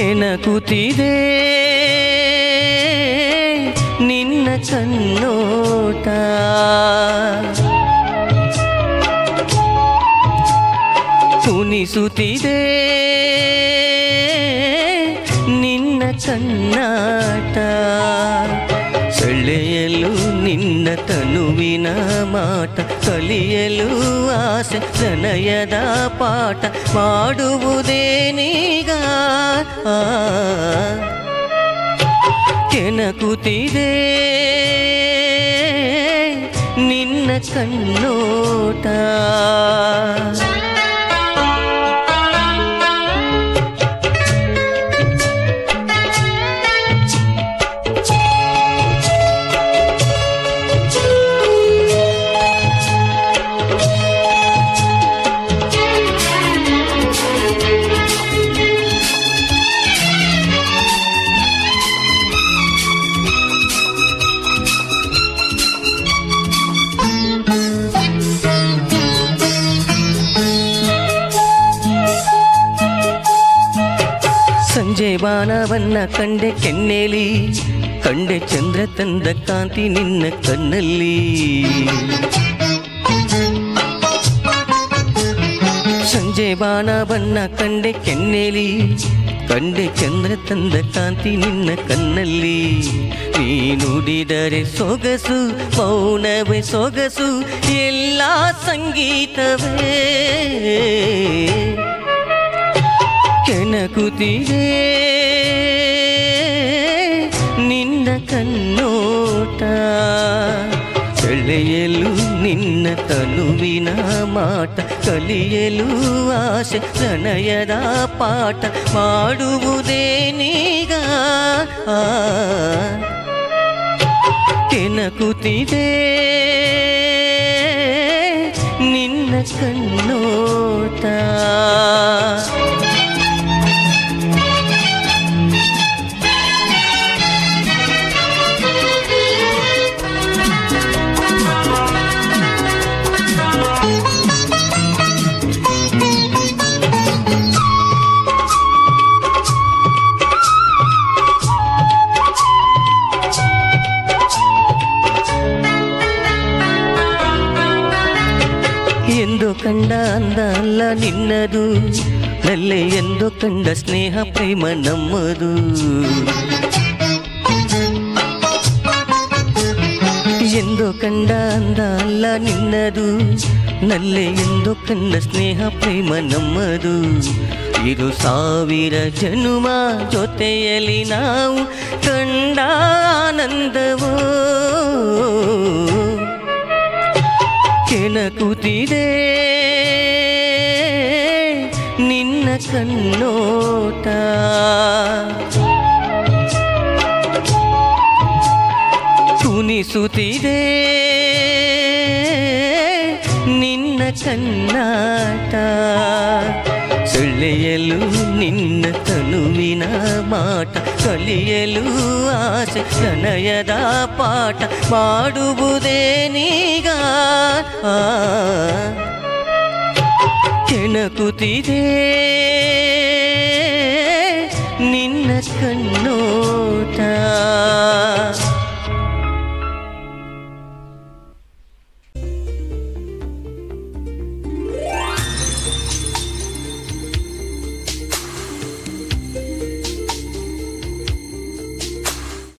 ಕೆಣಕುತ್ತಿದೆ ನಿನ್ನ ಕಣ್ಣೋಟ ಕುಣಿಸುತ್ತಿದೆ ನಿನ್ನ ಕಣ್ಣಾಟ ಸೆಳೆಯಲು ನಿನ್ನ ತನುವಿನ ಮಾಟ ಕಲಿಯಲು ಆಸೆ ಪ್ರಣಯದ ಪಾಠ ಮಾಡುವುದೇನೀಗ ಆ, ಕೆಣಕುತ್ತಿದೆ ನಿನ್ನ ಕಣ್ಣೋಟ ಸಂಜೆ ಬಾಣವನ್ನ ಕಂಡೆ ಕೆನ್ನೆಲಿ ಕಂಡೆ ಚಂದ್ರ ತಂದ ಕಾಂತಿ ನಿನ್ನ ಕಣ್ಣಲ್ಲಿ ಸಂಜೆ ಬಾಣವನ್ನ ಕಂಡೆ ಕೆನ್ನೆಲಿ ಕಂಡೆ ಚಂದ್ರ ತಂದ ಕಾಂತಿ ನಿನ್ನ ಕಣ್ಣಲ್ಲಿ ನೀ ನುಡಿದರೆ ಸೊಗಸು ಮೌನವೇ ಸೊಗಸು ಎಲ್ಲ ಸಂಗೀತವೇ ಕೆಣಕುತ್ತಿದೆ ನಿನ್ನ ಕಣ್ಣೋಟ ಸೆಳೆಯಲು ನಿನ್ನ ತನುವಿನ ಮಾಟ ಕಲಿಯಲು ಆಸೆ ಪ್ರಣಯದ ಪಾಠ ಮಾಡುವುದೇನೀಗ ಆ, ಕೆಣಕುತ್ತಿದೆ ನಿನ್ನ ಕಣ್ಣೋಟ ಎಂದು ಕಂಡ ಅಂದ ಅಲ್ಲ ನಿನ್ನದು ನಲ್ಲೆ ಎಂದು ಕಂಡ ಸ್ನೇಹ ಪ್ರೇಮ ನಮ್ಮದು ಎಂದು ಕಂಡ ಅಂದ ಅಲ್ಲ ನಿನ್ನದು ನಲ್ಲೆ ಎಂದು ಕಂಡ ಸ್ನೇಹ ಪ್ರೇಮ ನಮ್ಮದು ಇದು ಸಾವಿರ ಜನುಮ ಜೊತೆಯಲ್ಲಿ ನಾವು ಕಂಡ ಆನಂದವೋ ಕೆಣಕುತ್ತಿದೆ ನಿನ್ನ ಕಣ್ಣೋಟ ಕುಣಿಸುತ್ತಿದೆ ನಿನ್ನ ಕಣ್ಣಾಟ ಸೆಳೆಯಲು ನಿನ್ನ ತನುವಿನ ಮಾಟ ಕಲಿಯಲು ಆಸೆ ಪ್ರಣಯದ ಪಾಠ ಮಾಡುವುದೇನೀಗ ಆ, ಕೆಣಕುತ್ತಿದೆ ನಿನ್ನ ಕಣ್ಣೋಟ